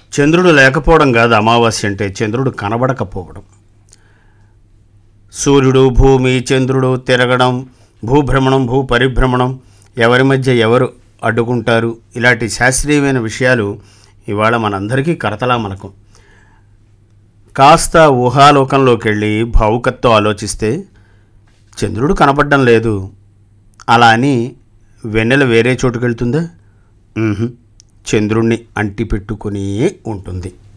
చంద్రుడు లేకపోవడం కాదు అమావాస్య అంటే చంద్రుడు కనబడకపోవడం సూర్యుడు భూమి చంద్రుడు తిరగడం భూభ్రమణం భూ పరిభ్రమణం ఎవరి మధ్య ఎవరు అడ్డుకుంటారు ఇలాంటి శాస్త్రీయమైన విషయాలు ఇవాళ మనందరికీ కరతలామలకం కాస్త ఊహాలోకంలోకి వెళ్ళి భావుకత్తో ఆలోచిస్తే చంద్రుడు కనపడడం లేదు అలా అని వెన్నెల వేరే చోటుకెళ్తుందా ఉహుం. చంద్రుణ్ణి అంటిపెట్టుకుని ఉంటుంది